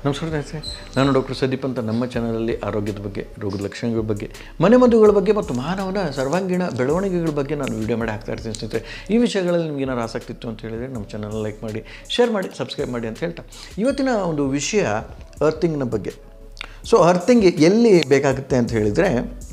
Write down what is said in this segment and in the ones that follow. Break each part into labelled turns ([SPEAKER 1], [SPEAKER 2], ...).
[SPEAKER 1] ನಮಸ್ಕಾರ ಸ್ನೇಹಿತರೆ ನಾನು ಡಾಕ್ಟರ್ ಸದೀಪ್ ಅಂತ ನಮ್ಮ ಚಾನಲಲ್ಲಿ ಆರೋಗ್ಯದ ಬಗ್ಗೆ ರೋಗದ ಲಕ್ಷಣಗಳ ಬಗ್ಗೆ ಮನೆಮದ್ದುಗಳ ಬಗ್ಗೆ ಮತ್ತು ಮಾನವನ ಸರ್ವಾಂಗೀಣ ಬೆಳವಣಿಗೆಗಳ ಬಗ್ಗೆ ನಾನು ವಿಡಿಯೋ ಮಾಡಿ ಹಾಕ್ತಾ ಇರ್ತೀನಿ ಸ್ನೇಹಿತರೆ ಈ ವಿಷಯಗಳಲ್ಲಿ ನಿಮ್ಗೆ ಏನಾರು ಆಸಕ್ತಿ ಇತ್ತು ಅಂತ ಹೇಳಿದರೆ ನಮ್ಮ ಚಾನಲ್ ಲೈಕ್ ಮಾಡಿ ಶೇರ್ ಮಾಡಿ ಸಬ್ಸ್ಕ್ರೈಬ್ ಮಾಡಿ ಅಂತ ಹೇಳ್ತಾ ಇವತ್ತಿನ ಒಂದು ವಿಷಯ ಅರ್ಥಿಂಗ್ನ ಬಗ್ಗೆ ಸೊ ಅರ್ಥಿಂಗ್ ಎಲ್ಲಿ ಬೇಕಾಗುತ್ತೆ ಅಂತ ಹೇಳಿದರೆ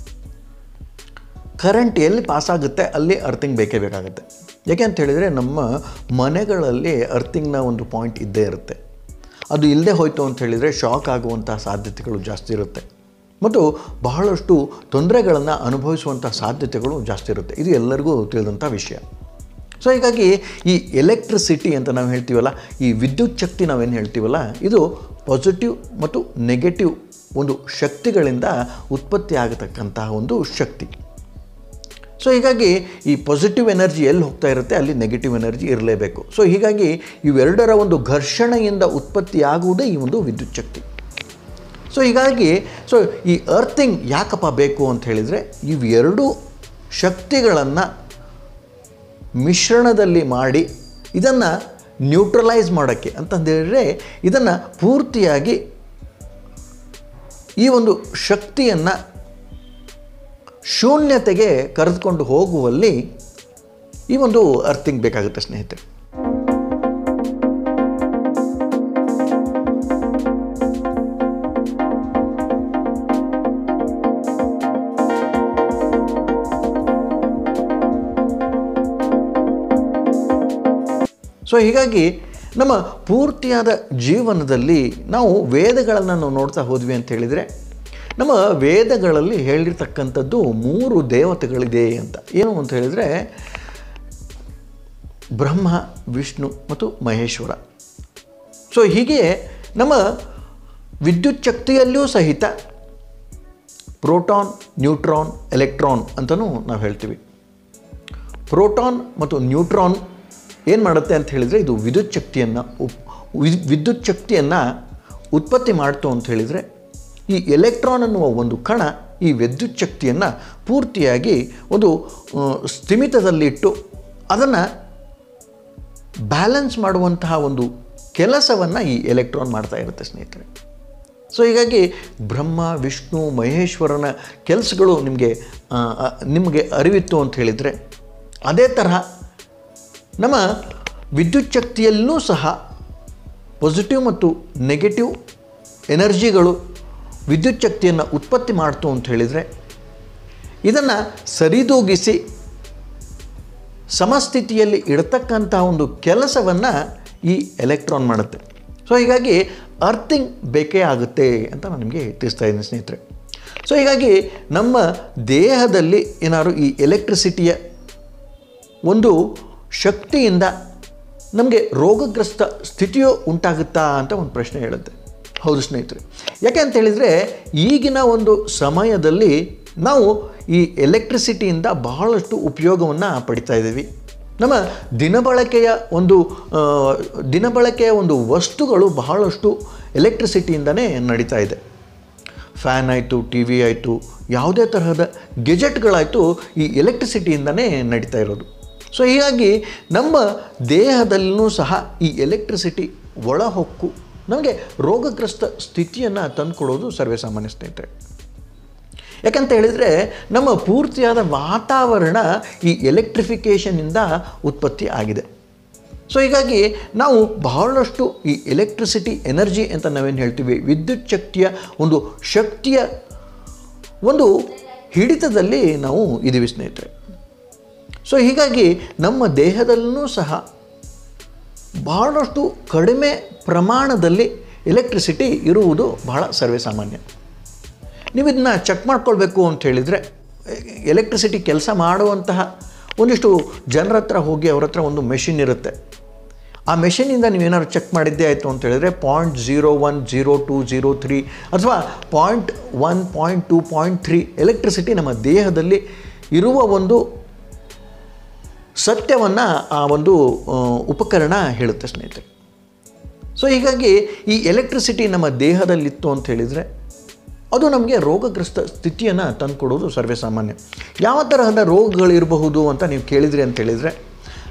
[SPEAKER 1] ಕರೆಂಟ್ ಎಲ್ಲಿ ಪಾಸ್ ಆಗುತ್ತೆ ಅಲ್ಲಿ ಅರ್ಥಿಂಗ್ ಬೇಕೇ ಬೇಕಾಗುತ್ತೆ ಯಾಕೆ ಅಂತ ಹೇಳಿದರೆ ನಮ್ಮ ಮನೆಗಳಲ್ಲಿ ಅರ್ಥಿಂಗ್ನ ಒಂದು ಪಾಯಿಂಟ್ ಇದ್ದೇ ಇರುತ್ತೆ ಅದು ಇಲ್ಲದೆ ಹೋಯಿತು ಅಂತ ಹೇಳಿದರೆ ಶಾಕ್ ಆಗುವಂಥ ಸಾಧ್ಯತೆಗಳು ಜಾಸ್ತಿ ಇರುತ್ತೆ ಮತ್ತು ಬಹಳಷ್ಟು ತೊಂದರೆಗಳನ್ನು ಅನುಭವಿಸುವಂಥ ಸಾಧ್ಯತೆಗಳು ಜಾಸ್ತಿ ಇರುತ್ತೆ ಇದು ಎಲ್ಲರಿಗೂ ತಿಳಿದಂಥ ವಿಷಯ ಸೊ ಹೀಗಾಗಿ ಈ ಎಲೆಕ್ಟ್ರಿಸಿಟಿ ಅಂತ ನಾವು ಹೇಳ್ತೀವಲ್ಲ ಈ ವಿದ್ಯುತ್ ಶಕ್ತಿ ನಾವೇನು ಹೇಳ್ತೀವಲ್ಲ ಇದು ಪಾಸಿಟಿವ್ ಮತ್ತು ನೆಗೆಟಿವ್ ಒಂದು ಶಕ್ತಿಗಳಿಂದ ಉತ್ಪತ್ತಿ ಆಗತಕ್ಕಂತಹ ಒಂದು ಶಕ್ತಿ ಸೊ ಹೀಗಾಗಿ ಈ ಪಾಸಿಟಿವ್ ಎನರ್ಜಿ ಎಲ್ಲಿ ಹೋಗ್ತಾ ಇರುತ್ತೆ ಅಲ್ಲಿ ನೆಗೆಟಿವ್ ಎನರ್ಜಿ ಇರಲೇಬೇಕು ಸೊ ಹೀಗಾಗಿ ಇವೆರಡರ ಒಂದು ಘರ್ಷಣೆಯಿಂದ ಉತ್ಪತ್ತಿಯಾಗುವುದೇ ಈ ಒಂದು ವಿದ್ಯುತ್ ಶಕ್ತಿ ಸೊ ಹೀಗಾಗಿ ಸೊ ಈ ಅರ್ಥಿಂಗ್ ಯಾಕಪ್ಪ ಬೇಕು ಅಂತ ಹೇಳಿದರೆ ಇವೆರಡು ಶಕ್ತಿಗಳನ್ನು ಮಿಶ್ರಣದಲ್ಲಿ ಮಾಡಿ ಇದನ್ನು ನ್ಯೂಟ್ರಲೈಸ್ ಮಾಡೋಕ್ಕೆ ಅಂತಂದೇಳಿದ್ರೆ ಇದನ್ನು ಪೂರ್ತಿಯಾಗಿ ಈ ಒಂದು ಶಕ್ತಿಯನ್ನು ಶೂನ್ಯತೆಗೆ ಕರೆದುಕೊಂಡು ಹೋಗುವಲ್ಲಿ ಈ ಒಂದು ಅರ್ಥಿಂಗ್ ಬೇಕಾಗುತ್ತೆ ಸ್ನೇಹಿತರೆ ಸೊ ಹೀಗಾಗಿ ನಮ್ಮ ಪೂರ್ತಿಯಾದ ಜೀವನದಲ್ಲಿ ನಾವು ವೇದಗಳನ್ನು ನಾವು ನೋಡ್ತಾ ಹೋದ್ವಿ ಅಂತ ಹೇಳಿದರೆ ನಮ್ಮ ವೇದಗಳಲ್ಲಿ ಹೇಳಿರ್ತಕ್ಕಂಥದ್ದು ಮೂರು ದೇವತೆಗಳಿದೆ ಅಂತ ಏನು ಅಂತ ಹೇಳಿದರೆ ಬ್ರಹ್ಮ ವಿಷ್ಣು ಮತ್ತು ಮಹೇಶ್ವರ ಸೊ ಹೀಗೆ ನಮ್ಮ ವಿದ್ಯುತ್ ಶಕ್ತಿಯಲ್ಲಿಯೂ ಸಹಿತ ಪ್ರೋಟಾನ್ ನ್ಯೂಟ್ರಾನ್ ಎಲೆಕ್ಟ್ರಾನ್ ಅಂತಲೂ ನಾವು ಹೇಳ್ತೀವಿ ಪ್ರೋಟಾನ್ ಮತ್ತು ನ್ಯೂಟ್ರಾನ್ ಏನು ಮಾಡುತ್ತೆ ಅಂತ ಹೇಳಿದರೆ ಇದು ವಿದ್ಯುತ್ ಶಕ್ತಿಯನ್ನು ಉಪ್ ವಿದ್- ವಿದ್ಯುತ್ ಶಕ್ತಿಯನ್ನು ಉತ್ಪತ್ತಿ ಮಾಡ್ತು ಅಂತ ಹೇಳಿದರೆ ಈ ಎಲೆಕ್ಟ್ರಾನ್ ಅನ್ನುವ ಒಂದು ಕಣ ಈ ವಿದ್ಯುತ್ ಶಕ್ತಿಯನ್ನು ಪೂರ್ತಿಯಾಗಿ ಒಂದು ಆ, ಸ್ಥಿಮಿತದಲ್ಲಿಟ್ಟು ಅದನ್ನು ಬ್ಯಾಲೆನ್ಸ್ ಮಾಡುವಂತಹ ಒಂದು ಕೆಲಸವನ್ನು ಈ ಎಲೆಕ್ಟ್ರಾನ್ ಮಾಡ್ತಾ ಇರುತ್ತೆ ಸ್ನೇಹಿತರೆ ಸೊ ಹೀಗಾಗಿ ಬ್ರಹ್ಮ ವಿಷ್ಣು ಮಹೇಶ್ವರನ ಕೆಲಸಗಳು ನಿಮಗೆ ಆ, ಆ, ನಿಮಗೆ ಅರಿವಿತ್ತು ಅಂತ ಹೇಳಿದರೆ ಅದೇ ತರಹ ನಮ್ಮ ವಿದ್ಯುತ್ ಶಕ್ತಿಯಲ್ಲೂ ಸಹ ಪಾಸಿಟಿವ್ ಮತ್ತು ನೆಗೆಟಿವ್ ಎನರ್ಜಿಗಳು ವಿದ್ಯುತ್ ಶಕ್ತಿಯನ್ನು ಉತ್ಪತ್ತಿ ಮಾಡ್ತು ಅಂತ ಹೇಳಿದರೆ ಇದನ್ನು ಸರಿದೂಗಿಸಿ ಸಮಸ್ಥಿತಿಯಲ್ಲಿ ಇಡತಕ್ಕಂಥ ಒಂದು ಕೆಲಸವನ್ನು ಈ ಎಲೆಕ್ಟ್ರಾನ್ ಮಾಡುತ್ತೆ ಸೊ ಹೀಗಾಗಿ ಅರ್ಥಿಂಗ್ ಬೇಕೇ ಆಗುತ್ತೆ ಅಂತ ನಾನು ನಿಮಗೆ ತಿಳಿಸ್ತಾ ಇದ್ದೀನಿ ಸ್ನೇಹಿತರೆ ಸೊ ಹೀಗಾಗಿ ನಮ್ಮ ದೇಹದಲ್ಲಿ ಏನಾದ್ರು ಈ ಎಲೆಕ್ಟ್ರಿಸಿಟಿಯ ಒಂದು ಶಕ್ತಿಯಿಂದ ನಮಗೆ ರೋಗಗ್ರಸ್ತ ಸ್ಥಿತಿಯು ಉಂಟಾಗುತ್ತಾ ಅಂತ ಒಂದು ಪ್ರಶ್ನೆ ಹೇಳುತ್ತೆ ಹೌದು ಸ್ನೇಹಿತರೆ ಯಾಕೆ ಅಂತ ಹೇಳಿದರೆ ಈಗಿನ ಒಂದು ಸಮಯದಲ್ಲಿ ನಾವು ಈ ಎಲೆಕ್ಟ್ರಿಸಿಟಿಯಿಂದ ಬಹಳಷ್ಟು ಉಪಯೋಗವನ್ನು ಪಡಿತಾ ಇದ್ದೀವಿ ನಮ್ಮ ದಿನಬಳಕೆಯ ಒಂದು ಆ, ದಿನಬಳಕೆಯ ಒಂದು ವಸ್ತುಗಳು ಬಹಳಷ್ಟು ಎಲೆಕ್ಟ್ರಿಸಿಟಿಯಿಂದನೇ ನಡೀತಾ ಇದೆ ಫ್ಯಾನ್ ಆಯಿತು ಟಿ ವಿ ಆಯಿತು ಯಾವುದೇ ತರಹದ ಗೆಜೆಟ್ಗಳಾಯಿತು ಈ ಎಲೆಕ್ಟ್ರಿಸಿಟಿಯಿಂದನೇ ನಡೀತಾ ಇರೋದು ಸೊ ಹೀಗಾಗಿ ನಮ್ಮ ದೇಹದಲ್ಲೂ ಸಹ ಈ ಎಲೆಕ್ಟ್ರಿಸಿಟಿ ಒಳಹೊಕ್ಕು ನಮಗೆ ರೋಗಗ್ರಸ್ತ ಸ್ಥಿತಿಯನ್ನು ತಂದುಕೊಡೋದು ಸರ್ವೇಸಾಮಾನ್ಯ ಸ್ನೇಹಿತರೆ ಯಾಕಂತ ಹೇಳಿದರೆ ನಮ್ಮ ಪೂರ್ತಿಯಾದ ವಾತಾವರಣ ಈ ಎಲೆಕ್ಟ್ರಿಫಿಕೇಷನಿಂದ ಉತ್ಪತ್ತಿ ಆಗಿದೆ ಸೊ ಹೀಗಾಗಿ ನಾವು ಬಹಳಷ್ಟು ಈ ಎಲೆಕ್ಟ್ರಿಸಿಟಿ ಎನರ್ಜಿ ಅಂತ ನಾವೇನು ಹೇಳ್ತೀವಿ ವಿದ್ಯುತ್ ಶಕ್ತಿಯ ಒಂದು ಶಕ್ತಿಯ ಒಂದು ಹಿಡಿತದಲ್ಲಿ ನಾವು ಇದ್ದೀವಿ ಸ್ನೇಹಿತರೆ ಸೊ ಹೀಗಾಗಿ ನಮ್ಮ ದೇಹದಲ್ಲೂ ಸಹ ಬಹಳಷ್ಟು ಕಡಿಮೆ ಪ್ರಮಾಣದಲ್ಲಿ ಎಲೆಕ್ಟ್ರಿಸಿಟಿ ಇರುವುದು ಬಹಳ ಸರ್ವೇಸಾಮಾನ್ಯ ನೀವು ಇದನ್ನ ಚೆಕ್ ಮಾಡ್ಕೊಳ್ಬೇಕು ಅಂತ ಹೇಳಿದರೆ ಎಲೆಕ್ಟ್ರಿಸಿಟಿ ಕೆಲಸ ಮಾಡುವಂತಹ ಒಂದಿಷ್ಟು ಜನರ ಹತ್ರ ಹೋಗಿ ಅವ್ರ ಹತ್ರ ಒಂದು ಮೆಷಿನ್ ಇರುತ್ತೆ ಆ ಮೆಷಿನಿಂದ ನೀವೇನಾದ್ರು ಚೆಕ್ ಮಾಡಿದ್ದೇ ಆಯಿತು ಅಂತ ಹೇಳಿದ್ರೆ point zero one zero two zero three ಅಥವಾ point one point two point three electricity ನಮ್ಮ ದೇಹದಲ್ಲಿ ಇರುವ ಒಂದು ಸತ್ಯವನ್ನು ಆ ಒಂದು ಆ, ಉಪಕರಣ ಹೇಳುತ್ತೆ ಸ್ನೇಹಿತರೆ ಸೊ ಹೀಗಾಗಿ ಈ ಎಲೆಕ್ಟ್ರಿಸಿಟಿ ನಮ್ಮ ದೇಹದಲ್ಲಿತ್ತು ಅಂತ ಹೇಳಿದರೆ ಅದು ನಮಗೆ ರೋಗಗ್ರಸ್ತ ಸ್ಥಿತಿಯನ್ನು ತಂದುಕೊಡೋದು ಸರ್ವೇಸಾಮಾನ್ಯ ಯಾವ ತರಹದ ರೋಗಗಳಿರಬಹುದು ಅಂತ ನೀವು ಕೇಳಿದ್ರಿ ಅಂತ ಹೇಳಿದರೆ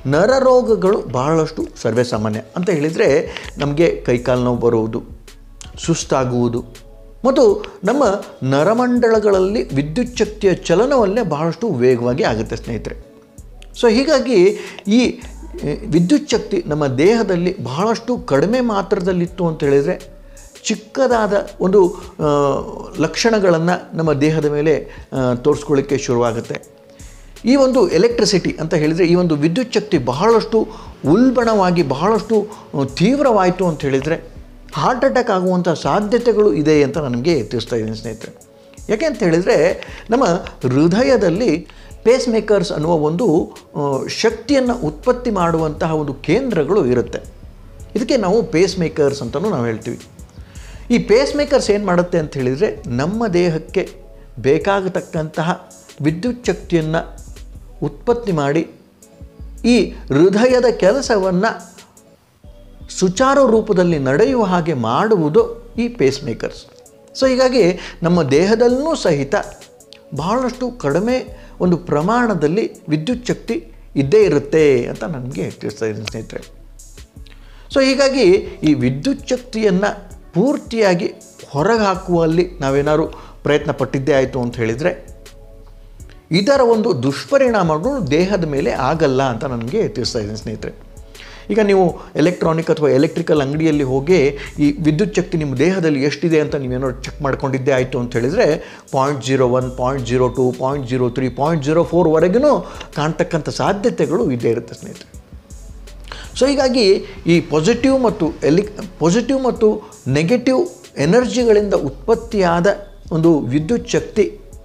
[SPEAKER 1] ನರರೋಗಗಳು ಬಹಳಷ್ಟು ಸರ್ವೇಸಾಮಾನ್ಯ ಅಂತ ಹೇಳಿದರೆ ನಮಗೆ ಕೈಕಾಲು ನೋವು ಬರುವುದು ಸುಸ್ತಾಗುವುದು ಮತ್ತು ನಮ್ಮ ನರಮಂಡಲಗಳಲ್ಲಿ ವಿದ್ಯುತ್ ಶಕ್ತಿಯ ಚಲನವಲ್ಲೇ ಬಹಳಷ್ಟು ವೇಗವಾಗಿ ಆಗುತ್ತೆ ಸ್ನೇಹಿತರೆ ಸೊ ಹೀಗಾಗಿ ಈ ಎ, ವಿದ್ಯುತ್ ಶಕ್ತಿ ನಮ್ಮ ದೇಹದಲ್ಲಿ ಬಹಳಷ್ಟು ಕಡಿಮೆ ಮಾತ್ರದಲ್ಲಿತ್ತು ಅಂತ ಹೇಳಿದರೆ ಚಿಕ್ಕದಾದ ಒಂದು ಆ, ಲಕ್ಷಣಗಳನ್ನು ನಮ್ಮ ದೇಹದ ಮೇಲೆ ತೋರಿಸ್ಕೊಳ್ಳಿಕ್ಕೆ ಶುರುವಾಗುತ್ತೆ ಈ ಒಂದು ಎಲೆಕ್ಟ್ರಿಸಿಟಿ ಅಂತ ಹೇಳಿದರೆ ಈ ಒಂದು ವಿದ್ಯುತ್ ಶಕ್ತಿ ಬಹಳಷ್ಟು ಉಲ್ಬಣವಾಗಿ ಬಹಳಷ್ಟು ಆ, ತೀವ್ರವಾಯಿತು ಅಂತ ಹೇಳಿದರೆ ಹಾರ್ಟ್ ಅಟ್ಯಾಕ್ ಆಗುವಂಥ ಸಾಧ್ಯತೆಗಳು ಇದೆ ಅಂತ ನನಗೆ ತಿಳಿಸ್ತಾ ಇದ್ದೀನಿ ಸ್ನೇಹಿತರೆ ಯಾಕೆ ಅಂತ ಹೇಳಿದರೆ ನಮ್ಮ ಹೃದಯದಲ್ಲಿ ಪೇಸ್ ಮೇಕರ್ಸ್ ಅನ್ನುವ ಒಂದು ಶಕ್ತಿಯನ್ನು ಉತ್ಪತ್ತಿ ಮಾಡುವಂತಹ ಒಂದು ಕೇಂದ್ರಗಳು ಇರುತ್ತೆ ಇದಕ್ಕೆ ನಾವು ಪೇಸ್ ಮೇಕರ್ಸ್ ಅಂತಲೂ ನಾವು ಹೇಳ್ತೀವಿ ಈ ಪೇಸ್ ಮೇಕರ್ಸ್ ಏನು ಮಾಡುತ್ತೆ ಅಂತ ಹೇಳಿದರೆ ನಮ್ಮ ದೇಹಕ್ಕೆ ಬೇಕಾಗತಕ್ಕಂತಹ ವಿದ್ಯುತ್ ಶಕ್ತಿಯನ್ನು ಉತ್ಪತ್ತಿ ಮಾಡಿ ಈ ಹೃದಯದ ಕೆಲಸವನ್ನು ಸುಚಾರು ರೂಪದಲ್ಲಿ ನಡೆಯುವ ಹಾಗೆ ಮಾಡುವುದು ಈ ಪೇಸ್ ಮೇಕರ್ಸ್ ಸೊ ಹೀಗಾಗಿ ನಮ್ಮ ದೇಹದಲ್ಲೂ ಸಹಿತ ಬಹಳಷ್ಟು ಕಡಿಮೆ ಒಂದು ಪ್ರಮಾಣದಲ್ಲಿ ವಿದ್ಯುತ್ ಶಕ್ತಿ ಇದ್ದೇ ಇರುತ್ತೆ ಅಂತ ನನಗೆ ತಿಳಿಸ್ತಾ ಇದ್ದೀನಿ ಸ್ನೇಹಿತರೆ ಸೊ ಹೀಗಾಗಿ ಈ ವಿದ್ಯುತ್ ಶಕ್ತಿಯನ್ನು ಪೂರ್ತಿಯಾಗಿ ಹೊರಗೆ ಹಾಕುವಲ್ಲಿ ನಾವೇನಾದ್ರು ಪ್ರಯತ್ನ ಪಟ್ಟಿದ್ದೇ ಆಯಿತು ಅಂತ ಹೇಳಿದರೆ ಇದರ ಒಂದು ದುಷ್ಪರಿಣಾಮಗಳು ದೇಹದ ಮೇಲೆ ಆಗಲ್ಲ ಅಂತ ನನಗೆ ತಿಳಿಸ್ತಾ ಇದ್ದೀನಿ ಸ್ನೇಹಿತರೆ ಈಗ ನೀವು ಎಲೆಕ್ಟ್ರಾನಿಕ್ ಅಥವಾ ಎಲೆಕ್ಟ್ರಿಕಲ್ ಅಂಗಡಿಯಲ್ಲಿ ಹೋಗಿ ಈ ವಿದ್ಯುತ್ ಶಕ್ತಿ ನಿಮ್ಮ ದೇಹದಲ್ಲಿ ಎಷ್ಟಿದೆ ಅಂತ ನೀವೇನಾದ್ರು ಚೆಕ್ ಮಾಡ್ಕೊಂಡಿದ್ದೇ ಆಯಿತು ಅಂತ ಹೇಳಿದರೆ point zero one point zero two point zero three point zero ಫೋರ್ವರೆಗೂ ಕಾಣ್ತಕ್ಕಂಥ ಸಾಧ್ಯತೆಗಳು ಇದ್ದೇ ಇರುತ್ತೆ ಸ್ನೇಹಿತರೆ ಸೊ ಹೀಗಾಗಿ ಈ ಪಾಸಿಟಿವ್ ಮತ್ತು ಎಲಿ ಪಾಸಿಟಿವ್ ಮತ್ತು ನೆಗೆಟಿವ್ ಎನರ್ಜಿಗಳಿಂದ ಉತ್ಪತ್ತಿಯಾದ ಒಂದು ವಿದ್ಯುತ್ ಶಕ್ತಿ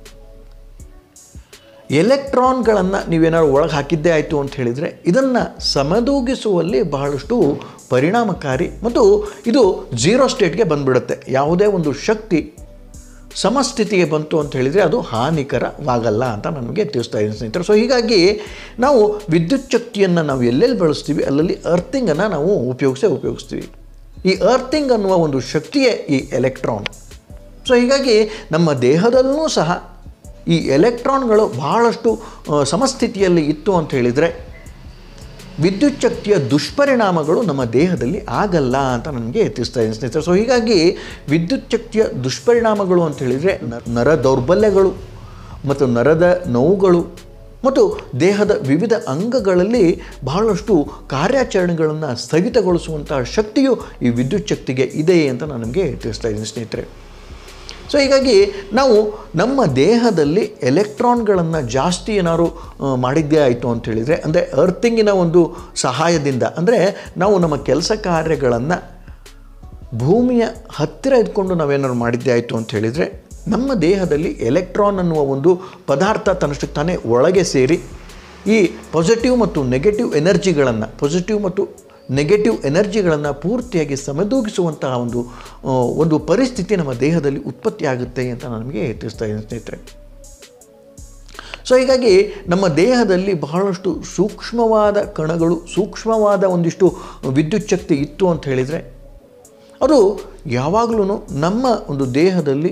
[SPEAKER 1] ಎಲೆಕ್ಟ್ರಾನ್ಗಳನ್ನು ನೀವೇನಾದ್ರು ಒಳಗೆ ಹಾಕಿದ್ದೇ ಆಯಿತು ಅಂತ ಹೇಳಿದರೆ ಇದನ್ನು ಸಮದೂಗಿಸುವಲ್ಲಿ ಬಹಳಷ್ಟು ಪರಿಣಾಮಕಾರಿ ಮತ್ತು ಇದು ಜೀರೋ ಸ್ಟೇಟ್ಗೆ ಬಂದ್ಬಿಡುತ್ತೆ ಯಾವುದೇ ಒಂದು ಶಕ್ತಿ ಸಮಸ್ಥಿತಿಗೆ ಬಂತು ಅಂತ ಹೇಳಿದರೆ ಅದು ಹಾನಿಕರವಾಗಲ್ಲ ಅಂತ ನನಗೆ ತಿಳಿಸ್ತಾ ಇದ್ದೀನಿ ಸ್ನೇಹಿತರೆ ಸೊ ಹೀಗಾಗಿ ನಾವು ವಿದ್ಯುತ್ ಶಕ್ತಿಯನ್ನು ನಾವು ಎಲ್ಲೆಲ್ಲಿ ಬಳಸ್ತೀವಿ ಅಲ್ಲಲ್ಲಿ ಅರ್ಥಿಂಗನ್ನು ನಾವು ಉಪಯೋಗಿಸೇ ಉಪಯೋಗಿಸ್ತೀವಿ ಈ ಅರ್ಥಿಂಗ್ ಅನ್ನುವ ಒಂದು ಶಕ್ತಿಯೇ ಈ ಎಲೆಕ್ಟ್ರಾನ್ ಸೊ ಹೀಗಾಗಿ ನಮ್ಮ ದೇಹದಲ್ಲೂ ಸಹ ಈ ಎಲೆಕ್ಟ್ರಾನ್ಗಳು ಬಹಳಷ್ಟು ಆ, ಸಮಸ್ಥಿತಿಯಲ್ಲಿ ಇತ್ತು ಅಂತ ಹೇಳಿದರೆ ವಿದ್ಯುತ್ ಶಕ್ತಿಯ ದುಷ್ಪರಿಣಾಮಗಳು ನಮ್ಮ ದೇಹದಲ್ಲಿ ಆಗಲ್ಲ ಅಂತ ನನಗೆ ತಿಳಿಸ್ತಾ ಇದ್ದೀನಿ ಸ್ನೇಹಿತರೆ ಸೊ ಹೀಗಾಗಿ ವಿದ್ಯುತ್ ಶಕ್ತಿಯ ದುಷ್ಪರಿಣಾಮಗಳು ಅಂತ ಹೇಳಿದರೆ ನ- ನರ ದೌರ್ಬಲ್ಯಗಳು ಮತ್ತು ನರದ ನೋವುಗಳು ಮತ್ತು ದೇಹದ ವಿವಿಧ ಅಂಗಗಳಲ್ಲಿ ಬಹಳಷ್ಟು ಕಾರ್ಯಾಚರಣೆಗಳನ್ನು ಸ್ಥಗಿತಗೊಳಿಸುವಂತಹ ಶಕ್ತಿಯು ಈ ವಿದ್ಯುತ್ ಶಕ್ತಿಗೆ ಇದೆ ಅಂತ ನಾನು ನಿಮಗೆ ತಿಳಿಸ್ತಾ ಇದ್ದೀನಿ ಸ್ನೇಹಿತರೆ ಸೊ ಹೀಗಾಗಿ ನಾವು ನಮ್ಮ ದೇಹದಲ್ಲಿ ಎಲೆಕ್ಟ್ರಾನ್ಗಳನ್ನು ಜಾಸ್ತಿ ಏನಾದ್ರು ಆ, ಮಾಡಿದ್ದೇ ಆಯಿತು ಅಂತ ಹೇಳಿದರೆ ಅಂದರೆ ಅರ್ಥಿಂಗಿನ ಒಂದು ಸಹಾಯದಿಂದ ಅಂದರೆ ನಾವು ನಮ್ಮ ಕೆಲಸ ಕಾರ್ಯಗಳನ್ನು ಭೂಮಿಯ ಹತ್ತಿರ ಇದ್ಕೊಂಡು ನಾವೇನಾದ್ರು ಮಾಡಿದ್ದೇ ಆಯಿತು ಅಂತ ಹೇಳಿದರೆ ನಮ್ಮ ದೇಹದಲ್ಲಿ ಎಲೆಕ್ಟ್ರಾನ್ ಅನ್ನುವ ಒಂದು ಪದಾರ್ಥ ತನ್ನಷ್ಟಕ್ಕೆ ತಾನೇ ಒಳಗೆ ಸೇರಿ ಈ ಪಾಸಿಟಿವ್ ಮತ್ತು ನೆಗೆಟಿವ್ ಎನರ್ಜಿಗಳನ್ನು ಪಾಸಿಟಿವ್ ಮತ್ತು ನೆಗೆಟಿವ್ ಎನರ್ಜಿಗಳನ್ನು ಪೂರ್ತಿಯಾಗಿ ಸಮದೂಗಿಸುವಂತಹ ಒಂದು ಆ, ಒಂದು ಪರಿಸ್ಥಿತಿ ನಮ್ಮ ದೇಹದಲ್ಲಿ ಉತ್ಪತ್ತಿಯಾಗುತ್ತೆ ಅಂತ ನನಗೆ ತಿಳಿಸ್ತಾ ಇದ್ದೀನಿ ಸ್ನೇಹಿತರೆ ಸೊ ಹೀಗಾಗಿ ನಮ್ಮ ದೇಹದಲ್ಲಿ ಬಹಳಷ್ಟು ಸೂಕ್ಷ್ಮವಾದ ಕಣಗಳು ಸೂಕ್ಷ್ಮವಾದ ಒಂದಿಷ್ಟು ವಿದ್ಯುತ್ ಶಕ್ತಿ ಇತ್ತು ಅಂತ ಹೇಳಿದರೆ ಅದು ಯಾವಾಗಲೂ ನಮ್ಮ ಒಂದು ದೇಹದಲ್ಲಿ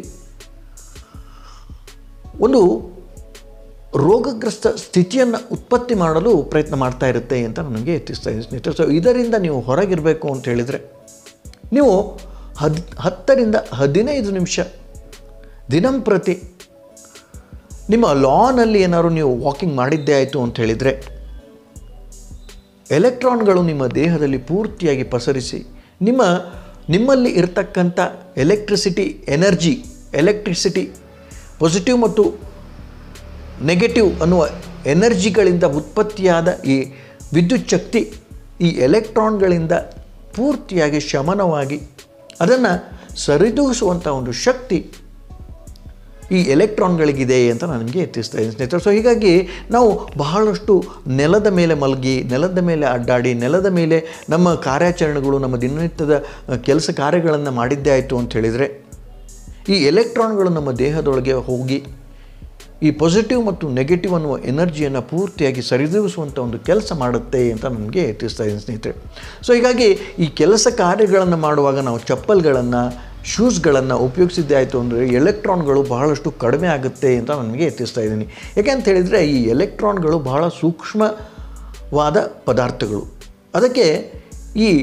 [SPEAKER 1] ಒಂದು ರೋಗಗ್ರಸ್ತ ಸ್ಥಿತಿಯನ್ನು ಉತ್ಪತ್ತಿ ಮಾಡಲು ಪ್ರಯತ್ನ ಮಾಡ್ತಾ ಇರುತ್ತೆ ಅಂತ ನನಗೆ ತಿಳಿಸ್ತಾ ಇದ್ದೀನಿ ಸ್ನೇಹಿತರೆ ಸೊ ಇದರಿಂದ ನೀವು ಹೊರಗಿರಬೇಕು ಅಂತ ಹೇಳಿದರೆ ನೀವು ಹದ್ ಹತ್ತರಿಂದ ಹದಿನೈದು ನಿಮಿಷ ದಿನಂಪ್ರತಿ ನಿಮ್ಮ ಲಾನಲ್ಲಿ ಏನಾದ್ರು ನೀವು ವಾಕಿಂಗ್ ಮಾಡಿದ್ದೇ ಆಯಿತು ಅಂತ ಹೇಳಿದರೆ ಎಲೆಕ್ಟ್ರಾನ್ಗಳು ನಿಮ್ಮ ದೇಹದಲ್ಲಿ ಪೂರ್ತಿಯಾಗಿ ಪಸರಿಸಿ ನಿಮ್ಮ ನಿಮ್ಮಲ್ಲಿ ಇರತಕ್ಕಂಥ ಎಲೆಕ್ಟ್ರಿಸಿಟಿ ಎನರ್ಜಿ ಎಲೆಕ್ಟ್ರಿಸಿಟಿ ಪಾಸಿಟಿವ್ ಮತ್ತು ನೆಗೆಟಿವ್ ಅನ್ನುವ ಎನರ್ಜಿಗಳಿಂದ ಉತ್ಪತ್ತಿಯಾದ ಈ ವಿದ್ಯುತ್ ಶಕ್ತಿ ಈ ಎಲೆಕ್ಟ್ರಾನ್ಗಳಿಂದ ಪೂರ್ತಿಯಾಗಿ ಶಮನವಾಗಿ ಅದನ್ನು ಸರಿದೂಗಿಸುವಂಥ ಒಂದು ಶಕ್ತಿ ಈ ಎಲೆಕ್ಟ್ರಾನ್ಗಳಿಗಿದೆ ಅಂತ ನಾನು ನಿಮಗೆ ತಿಳಿಸ್ತಾ ಇದ್ದೀನಿ ಸ್ನೇಹಿತರೆ ಸೊ ಹೀಗಾಗಿ ನಾವು ಬಹಳಷ್ಟು ನೆಲದ ಮೇಲೆ ಮಲಗಿ ನೆಲದ ಮೇಲೆ ಅಡ್ಡಾಡಿ ನೆಲದ ಮೇಲೆ ನಮ್ಮ ಕಾರ್ಯಾಚರಣೆಗಳು ನಮ್ಮ ದಿನನಿತ್ಯದ ಅಹ್, ಕೆಲಸ ಕಾರ್ಯಗಳನ್ನು ಮಾಡಿದ್ದೇ ಆಯಿತು ಅಂತ ಹೇಳಿದರೆ ಈ ಎಲೆಕ್ಟ್ರಾನ್ಗಳು ನಮ್ಮ ದೇಹದೊಳಗೆ ಹೋಗಿ ಈ ಪಾಸಿಟಿವ್ ಮತ್ತು ನೆಗೆಟಿವ್ ಅನ್ನುವ ಎನರ್ಜಿಯನ್ನು ಪೂರ್ತಿಯಾಗಿ ಸರಿದೂಗಿಸುವಂಥ ಒಂದು ಕೆಲಸ ಮಾಡುತ್ತೆ ಅಂತ ನನಗೆ ತಿಳಿಸ್ತಾ ಇದ್ದೀನಿ ಸ್ನೇಹಿತರೆ ಸೊ ಹೀಗಾಗಿ ಈ ಕೆಲಸ ಕಾರ್ಯಗಳನ್ನು ಮಾಡುವಾಗ ನಾವು ಚಪ್ಪಲ್ಗಳನ್ನು ಶೂಸ್ಗಳನ್ನು ಉಪಯೋಗಿಸಿದ್ದೇ ಆಯಿತು ಅಂದರೆ ಎಲೆಕ್ಟ್ರಾನ್ಗಳು ಬಹಳಷ್ಟು ಕಡಿಮೆ ಆಗುತ್ತೆ ಅಂತ ನನಗೆ ತಿಳಿಸ್ತಾ ಇದ್ದೀನಿ ಯಾಕೆ ಅಂತ ಹೇಳಿದರೆ ಈ ಎಲೆಕ್ಟ್ರಾನ್ಗಳು ಬಹಳ ಸೂಕ್ಷ್ಮವಾದ ಪದಾರ್ಥಗಳು ಅದಕ್ಕೆ ಈ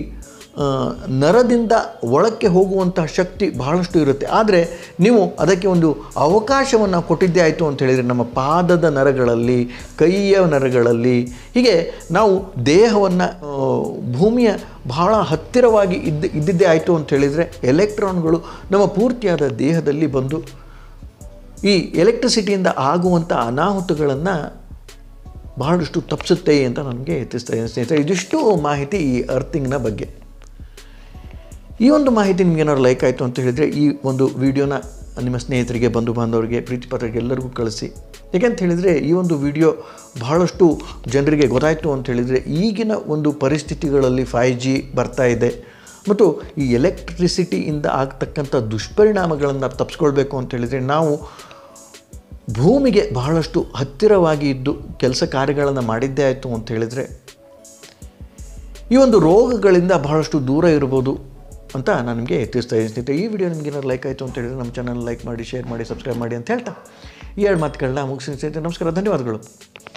[SPEAKER 1] ಆ, ನರದಿಂದ ಒಳಕ್ಕೆ ಹೋಗುವಂತಹ ಶಕ್ತಿ ಬಹಳಷ್ಟು ಇರುತ್ತೆ ಆದರೆ ನೀವು ಅದಕ್ಕೆ ಒಂದು ಅವಕಾಶವನ್ನು ಕೊಟ್ಟಿದ್ದೇ ಆಯಿತು ಅಂತ ಹೇಳಿದರೆ ನಮ್ಮ ಪಾದದ ನರಗಳಲ್ಲಿ ಕೈಯ ನರಗಳಲ್ಲಿ ಹೀಗೆ ನಾವು ದೇಹವನ್ನು ಭೂಮಿಯ ಬಹಳ ಹತ್ತಿರವಾಗಿ ಇದ್ದ ಇದ್ದಿದ್ದೇ ಆಯಿತು ಅಂತ ಹೇಳಿದರೆ ಎಲೆಕ್ಟ್ರಾನ್ಗಳು ನಮ್ಮ ಪೂರ್ತಿಯಾದ ದೇಹದಲ್ಲಿ ಬಂದು ಈ ಎಲೆಕ್ಟ್ರಿಸಿಟಿಯಿಂದ ಆಗುವಂಥ ಅನಾಹುತಗಳನ್ನು ಬಹಳಷ್ಟು ತಪ್ಪಿಸುತ್ತೆ ಅಂತ ನನಗೆ ತಿಳಿಸ್ತಾ ಇದ್ದೀನಿ ಸ್ನೇಹಿತರೆ ಇದಿಷ್ಟು ಮಾಹಿತಿ ಈ ಅರ್ಥಿಂಗ್ನ ಬಗ್ಗೆ ಈ ಒಂದು ಮಾಹಿತಿ ನಿಮ್ಗೆ ಏನಾದ್ರು ಲೈಕ್ ಆಯಿತು ಅಂತ ಹೇಳಿದರೆ ಈ ಒಂದು ವಿಡಿಯೋನ ನಿಮ್ಮ ಸ್ನೇಹಿತರಿಗೆ ಬಂಧು ಬಾಂಧವರಿಗೆ ಪ್ರೀತಿ ಪಾತ್ರರಿಗೆ ಎಲ್ಲರಿಗೂ ಕಳಿಸಿ ಯಾಕೆಂತ ಹೇಳಿದರೆ ಈ ಒಂದು ವಿಡಿಯೋ ಬಹಳಷ್ಟು ಜನರಿಗೆ ಗೊತ್ತಾಯಿತು ಅಂತ ಹೇಳಿದರೆ ಈಗಿನ ಒಂದು ಪರಿಸ್ಥಿತಿಗಳಲ್ಲಿ ಫೈ ಜಿ ಬರ್ತಾ ಇದೆ ಮತ್ತು ಈ ಎಲೆಕ್ಟ್ರಿಸಿಟಿಯಿಂದ ಆಗ್ತಕ್ಕಂಥ ದುಷ್ಪರಿಣಾಮಗಳನ್ನು ತಪ್ಪಿಸ್ಕೊಳ್ಬೇಕು ಅಂತ ಹೇಳಿದರೆ ನಾವು ಭೂಮಿಗೆ ಬಹಳಷ್ಟು ಹತ್ತಿರವಾಗಿ ಇದ್ದು ಕೆಲಸ ಕಾರ್ಯಗಳನ್ನು ಮಾಡಿದ್ದೇ ಆಯಿತು ಅಂತ ಹೇಳಿದರೆ ಈ ಒಂದು ರೋಗಗಳಿಂದ ಬಹಳಷ್ಟು ದೂರ ಇರ್ಬೋದು ಅಂತ ನಾನು ನಿಮಗೆ ತಿಳಿಸ್ತಾ ಇದ್ದೀನಿ ಸ್ನೇಹಿತರೆ ಈ ವಿಡಿಯೋ ನಿಮ್ಗೆ ಏನಾದ್ರು ಲೈಕ್ ಆಯಿತು ಅಂತ ಹೇಳಿದರೆ ನಮ್ಮ ಚಾನಲ್ ಲೈಕ್ ಮಾಡಿ ಶೇರ್ ಮಾಡಿ ಸಬ್ಸ್ಕ್ರೈಬ್ ಮಾಡಿ ಅಂತ ಹೇಳ್ತಾ ಈ ಎರಡು ಮಾತುಗಳನ್ನ ಮುಗಿಸಿ ಸ್ನೇಹಿತರೆ ನಮಸ್ಕಾರ ಧನ್ಯವಾದಗಳು